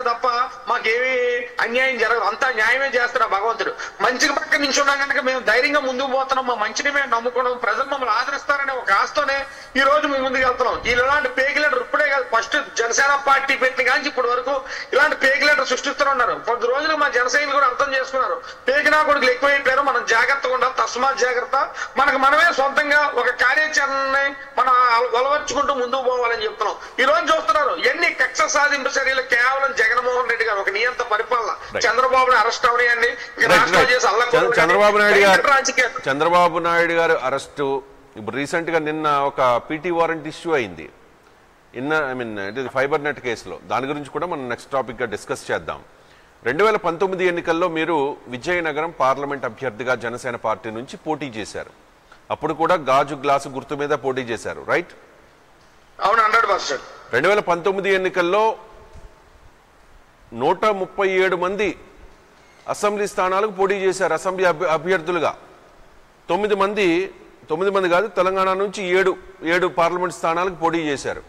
తప్ప మాకేమి అన్యాయం జరగదు అంతా న్యాయమే చేస్తాడు భగవంతుడు మంచికి పక్క నించున్నాం కనుక మేము ధైర్యంగా ముందుకు పోతున్నాం మా మంచిని మేము నమ్ముకున్నాం ప్రజలు మమ్మల్ని ఆదరిస్తారనే ఒక ఆశతోనే ఈ రోజు మేము ముందుకు వెళ్తున్నాం ఇలాంటి పేకిలేటర్ ఇప్పుడే కాదు ఫస్ట్ జనసేన పార్టీ పెట్టిన కానీ ఇప్పటి వరకు ఇలాంటి పేకిలేటర్ సృష్టిస్తూనే ఉన్నారు కొద్ది రోజులు మా జనసైనికులు కూడా అర్థం చేసుకున్నారు పేకినా కొడుకులు ఎక్కువైపోయారు మనం జాగ్రత్తగా ఉండాలి తస్మాత్ జాగ్రత్త మనకు మనమే సొంతంగా ఒక కార్యాచరణని మనం అలవర్చుకుంటూ ముందుకు పోవాలని చెప్తున్నాం ఈ రోజు చూస్తున్నారు ఎన్ని కక్ష సాధింపు చర్యలు కేవలం జగన్మోహన్ రెడ్డి గారు ఒక నియంత పరిపాలన Right. చంద్రబాబుని అరెస్ట్ అవనియండి ఇంకా Right, రాష్ట్రం right. చేసి అల్లం చంద్ర- చంద్రబాబు నాయుడు గారు రాజకీయాలు చంద్రబాబు నాయుడు గారు అరెస్టు ఇప్పుడు రీసెంట్ గా నిన్న ఒక పీటీ వారెంట్ ఇష్యూ అయింది ఇన్న ఐ మీన్ ఇది ఫైబర్ నెట్ కేసులో దాని గురించి కూడా మనం నెక్స్ట్ టాపిక్ గా డిస్కస్ చేద్దాం రెండు వేల పంతొమ్మిది ఎన్నికల్లో మీరు విజయనగరం పార్లమెంట్ అభ్యర్థిగా జనసేన పార్టీ నుంచి పోటీ చేశారు అప్పుడు కూడా గాజు గ్లాసు గుర్తు మీద పోటీ చేశారు రైట్ అవును హండ్రెడ్ పర్సెంట్ రెండు వేల పంతొమ్మిది ఎన్నికల్లో నూట ముప్పై ఏడు మంది అసెంబ్లీ స్థానాలకు పోటీ చేశారు అసెంబ్లీ అభ్య- అభ్యర్థులుగా తొమ్మిది మంది తొమ్మిది మంది కాదు తెలంగాణ నుంచి ఏడు ఏడు పార్లమెంట్ స్థానాలకు పోటీ చేశారు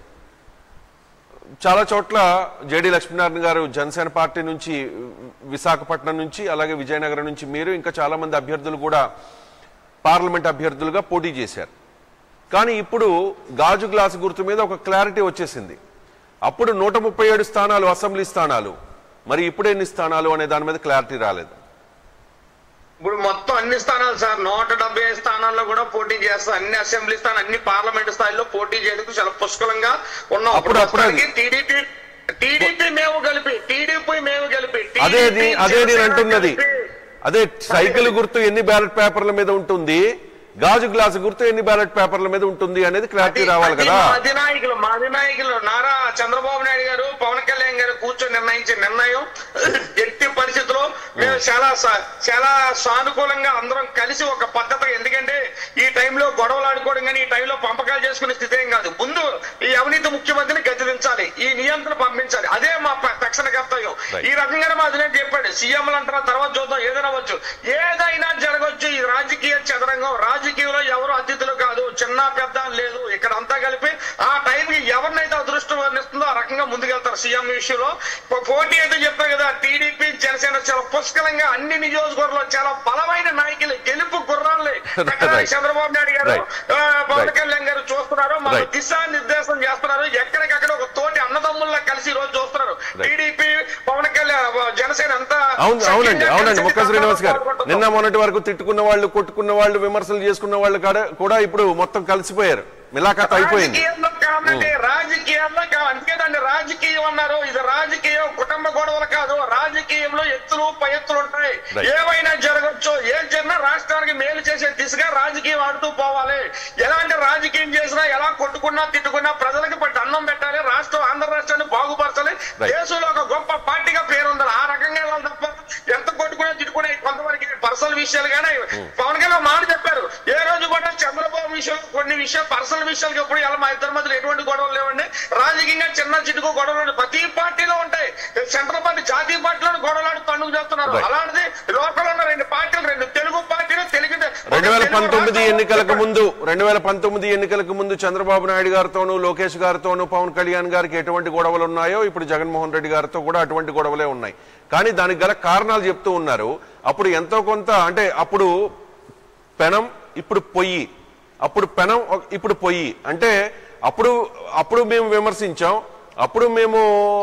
చాలా చోట్ల జేడి లక్ష్మీనారాయణ గారు జనసేన పార్టీ నుంచి విశాఖపట్నం నుంచి అలాగే విజయనగరం నుంచి మీరు ఇంకా చాలా మంది అభ్యర్థులు కూడా పార్లమెంట్ అభ్యర్థులుగా పోటీ చేశారు కానీ ఇప్పుడు గాజు గ్లాసు గుర్తు మీద ఒక క్లారిటీ వచ్చేసింది అప్పుడు నూట ముప్పై ఏడు స్థానాలు అసెంబ్లీ స్థానాలు మరి ఇప్పుడు ఎన్ని స్థానాలు అనే దాని మీద క్లారిటీ రాలేదు ఇప్పుడు మొత్తం అన్ని స్థానాలు సార్ నూట డెబ్బై ఐదు స్థానాల్లో కూడా పోటీ చేస్తాం అన్ని అసెంబ్లీ స్థానాలు అన్ని పార్లమెంట్ స్థాయిలో పోటీ చేయడానికి చాలా పుష్కలంగా ఉన్నాం అప్పుడు- అప్పుడు అది- టీడీపీ టీడీపీ మేము కలిపి టీడీపీ మేము కలిపి అదే TDP, అదే నేను జనసేన అంటున్నది కలిపి. అదే సైకిల్ గుర్తు ఎన్ని బ్యాలెట్ పేపర్ల మీద ఉంటుంది గాజు గ్లాసు గుర్తు ఎన్ని బ్యాలెట్ పేపర్ల మీద ఉంటుంది అనేది క్లారిటీ అది- రావాలి అది కదా మా అధినాయకులు మా అధినాయకులు నారా చంద్రబాబు నాయుడు గారు పవన్ కళ్యాణ్ గారు కూర్చొని నిర్ణయించిన నిర్ణయం ఎట్టి పరిస్థితుల్లో మేము చాలా సా- చాలా సానుకూలంగా అందరం కలిసి ఒక పద్ధతి ఎందుకంటే ఈ టైంలో గొడవలు ఆడుకోవడం కానీ ఈ టైంలో పంపకాలు చేసుకునే స్థితి ఏం కాదు ముందు ఈ అవినీతి ముఖ్యమంత్రిని గద్దెదించాలి ఈ నియంత్రణ పంపించాలి అదే మా ప- తక్షణ కర్తవ్యం Right. ఈ రకంగానే మా అధినేత చెప్పాడు సీఎంలు అంటారా తర్వాత చూద్దాం ఏదైనా వచ్చు ఏదైనా జరగవచ్చు ఈ రాజకీయ చదరంగం రాజకీయంలో ఎవరు అతిథులు కాదు చిన్న పెద్ద అని లేదు ఇక్కడ అంతా కలిపి ఆ టైంకి ఎవరినైతే అదృష్టం వర్ణిస్తుందో ఆ రకంగా ముందుకెళ్తారు సీఎం విషయంలో పో- పోటీ అయితే చెప్పారు కదా టీడీపీ జనసేన చాలా పుష్కలంగా అన్ని నియోజకవర్గాల్లో చాలా బలమైన నాయకులు గెలుపు గుర్రాలని Right. చంద్రబాబు నాయుడు గారు Right. ఆ, పవన్ Right. కళ్యాణ్ గారు చూస్తున్నారు మన Right. దిశానిర్దేశం చేస్తున్నారు ఎక్కడికక్కడ ఒక తోటి అన్నదమ్ముల్లా కలిసి ఈ రోజు చూస్తున్నారు టీడీపీ పవన్ కళ్యాణ్ జనసేన అంతా అవును అవునండి సఖ్యంగా అవునండి కలిసి ముక్క శ్రీనివాస్ గారు పాల్గొంటున్నాం. నిన్న మొన్నటి వరకు తిట్టుకున్న వాళ్ళు కొట్టుకున్న వాళ్ళు విమర్శలు చేసుకున్న వాళ్ళు కాడ- కూడా ఇప్పుడు మొత్తం కలిసిపోయారు మిలాఖాత్ అయిపోయింది రాజకీయంలో కావాలంటే రాజకీయాల్లో కావాలి అందుకే దాన్ని రాజకీయం అన్నారు ఇది రాజకీయం కుటుంబ గొడవలు కాదు రాజకీయంలో ఎత్తులు పై ఎత్తులు ఉంటాయి Right. ఏవైనా జరగచ్చు ఏం జరిగినా రాష్ట్రానికి మేలు చేసే దిశగా రాజకీయం ఆడుతూ పోవాలి ఎలాంటి రాజకీయం చేసినా ఎలా కొట్టుకున్నా తిట్టుకున్నా ప్రజలకు పట్టి అన్నం పెట్టాలి రాష్ట్రం ఆంధ్ర రాష్ట్రాన్ని బాగుపరచాలి Right. దేశంలో ఒక గొప్ప పార్టీగా పేరు ఉండాలి ఆ రకంగా వెళ్ళాలి తప్ప ఎంత కొట్టుకున్నా తిట్టుకునే కొంతవరకు పర్సనల్ విషయాలు కానీ పవన్ కళ్యాణ్ మాట చెప్పారు ఏ రోజు కూడా చంద్రబాబు విషయం కొన్ని విషయాలు పర్సనల్ విషయాలకు ఎప్పుడు ఎలా మా ఇద్దరి మధ్యలో ఎటువంటి గొడవలు లేవండి రాజకీయంగా చిన్న చిట్టుకు గొడవలు ఉంటాయి. ప్రతి పార్టీలో ఉంటాయి సెంట్రల్ పార్టీ జాతీయ పార్టీలో గొడవలు తండుకు చేస్తున్నారు Right. అలాంటిది లోకల్ ఉన్న రెండు పార్టీలు రెండు తెలుగు పార్టీలు తెలుగు రెండు వేల తెలుగు పంతొమ్మిది రాష్ట్రాలు ఎన్నికలకు ముందు రెండు వేల పంతొమ్మిది ఎన్నికలకు ముందు చంద్రబాబు నాయుడు గారితోనూ లోకేష్ గారితోనూ పవన్ కళ్యాణ్ గారికి ఎటువంటి గొడవలు ఉన్నాయో ఇప్పుడు జగన్మోహన్ రెడ్డి గారితో కూడా అటువంటి గొడవలే ఉన్నాయి కానీ దానికి గల కారణాలు చెప్తూ ఉన్నారు అప్పుడు ఎంతో కొంత అంటే అప్పుడు పెనం ఇప్పుడు పొయ్యి అప్పుడు పెనం ఒక- ఇప్పుడు పొయ్యి అంటే అప్పుడు అప్పుడు మేము విమర్శించాం అప్పుడు మేము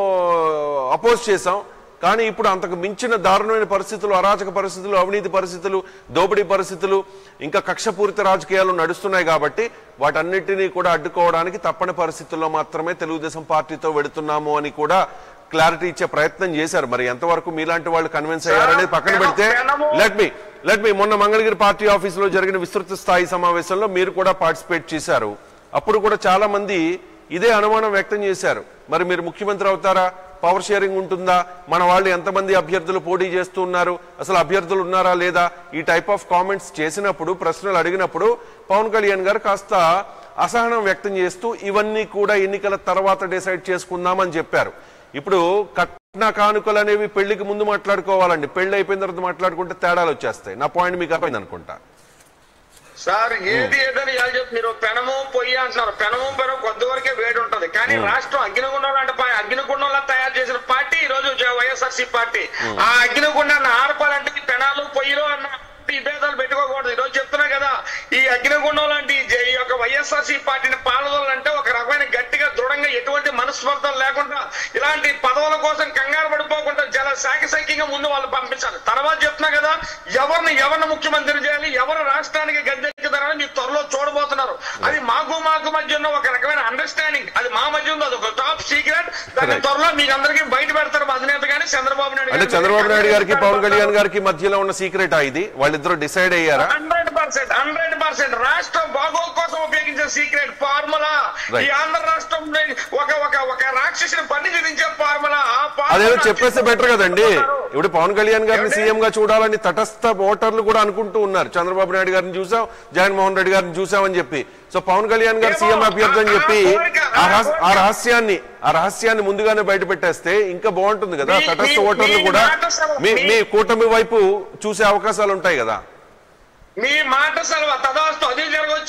అపోజ్ చేసాం కానీ ఇప్పుడు అంతకు మించిన దారుణమైన పరిస్థితులు అరాచక పరిస్థితులు అవినీతి పరిస్థితులు దోపిడీ పరిస్థితులు ఇంకా కక్షపూరిత రాజకీయాలు నడుస్తున్నాయి కాబట్టి వాటన్నిటినీ కూడా అడ్డుకోవడానికి తప్పని పరిస్థితుల్లో మాత్రమే తెలుగుదేశం పార్టీతో వెడుతున్నాము అని కూడా క్లారిటీ ఇచ్చే ప్రయత్నం చేశారు మరి ఎంతవరకు మీలాంటి వాళ్ళు కన్విన్స్ అయ్యారనేది పక్కన పెడితే లెట్ మీ లెట్ మీ మొన్న మంగళగిరి పార్టీ ఆఫీసులో జరిగిన విస్తృత స్థాయి సమావేశంలో మీరు కూడా పార్టిసిపేట్ చేశారు అప్పుడు కూడా చాలా మంది ఇదే అనుమానం వ్యక్తం చేశారు మరి మీరు ముఖ్యమంత్రి అవుతారా పవర్ షేరింగ్ ఉంటుందా మన వాళ్ళు ఎంతమంది అభ్యర్థులు పోటీ చేస్తున్నారు అసలు అభ్యర్థులు ఉన్నారా లేదా ఈ టైప్ ఆఫ్ కామెంట్స్ చేసినప్పుడు ప్రశ్నలు అడిగినప్పుడు పవన్ కళ్యాణ్ గారు కాస్త అసహనం వ్యక్తం చేస్తూ ఇవన్నీ కూడా ఎన్నికల తర్వాత డిసైడ్ చేసుకుందామని చెప్పారు ఇప్పుడు కట్న కానుకలు అనేవి పెళ్లికి ముందు మాట్లాడుకోవాలండి పెళ్లి అయిపోయిన తర్వాత మాట్లాడుకుంటే తేడాలు వచ్చేస్తాయి నా పాయింట్ మీకు అర్థమైంది అనుకుంటా సార్ ఏది ఏదని ఎలా చెప్పి మీరు పెనము పొయ్యి అంటున్నారు పెనము పెనము కొద్ది వరకే వేడి ఉంటది కానీ రాష్ట్రం అగ్నిగుండం లాంటి పా- అగ్నిగుండంలా తయారు చేసిన పార్టీ ఈ రోజు జ- వైఎస్ఆర్సీ పార్టీ ఆ అగ్నిగుండాన్ని ఆర్పాలంటే ఈ పెనాలు పొయ్యిలు అన్న ఈ భేదాలు పెట్టుకోకూడదు ఈ రోజు చెప్తున్నా కదా ఈ అగ్నిగుండం లాంటి ఈ జ- ఈ యొక్క వైఎస్ఆర్సీ పార్టీని పాలదాలంటే ఒక రకమైన గట్టిగా దృఢంగా ఎటువంటి మనస్పర్ధలు లేకుండా ఇలాంటి పదవుల కోసం కంగారు పడిపోకుండా చాలా శాఖసైక్యంగా ముందు వాళ్ళు పంపించాలి తర్వాత చెప్తున్నా కదా ఎవరిని ఎవరిని ముఖ్యమంత్రి చేయాలి ఎవరు రాష్ట్రానికి గద్దెక్కుతారని మీరు త్వరలో చూడబోతున్నారు అది మాకు మాకు మధ్య ఉన్న ఒక రకమైన అండర్స్టాండింగ్ అది మా మధ్య ఉంది అది ఒక టాప్ సీక్రెట్ దాన్ని Right. త్వరలో మీకు అందరికీ బయట పెడతారు మా అధినేత కానీ చంద్రబాబు నాయుడు అంటే చంద్రబాబు నాయుడు గారికి పవన్ కళ్యాణ్ గారికి మధ్యలో ఉన్న సీక్రెట్ ఇది వాళ్ళిద్దరూ డిసైడ్ అయ్యారా హండ్రెడ్ పర్సెంట్ హండ్రెడ్ పర్సెంట్ రాష్ట్ర బాగోగు కోసం ఉపయోగించే సీక్రెట్ ఫార్ములా Right. ఈ ఆంధ్ర రాష్ట్రం ఒక ఒక ఒక రాక్షసుని పని విధించే ఫార్ములా ఆ formula అదేదో చెప్పేస్తే బెటర్ కదండి ఇప్పుడు పవన్ కళ్యాణ్ గారిని ఏమండి? సీఎం గా చూడాలని తటస్థ ఓటర్లు కూడా అనుకుంటూ ఉన్నారు చంద్రబాబు నాయుడు గారిని చూసాం జగన్మోహన్ రెడ్డి గారిని చూసామని చెప్పి సో పవన్ కళ్యాణ్ గారు ఏమో, సీఎం అభ్యర్థి అని ఆ- చెప్పి ఆ కోరిక, ఆ ఆ రహస్- ఆ కోరిక. రహస్యాన్ని ఆ రహస్యాన్ని ముందుగానే బయట పెట్టేస్తే ఇంకా బాగుంటుంది కదా మీ- తటస్థ మీ- ఓటర్లు మీ కూడా మాట సమ- మీ మీ- మీ కూటమి వైపు చూసే అవకాశాలు ఉంటాయి కదా మీ మాట సెలవు తదాస్తు అది జరగవచ్చు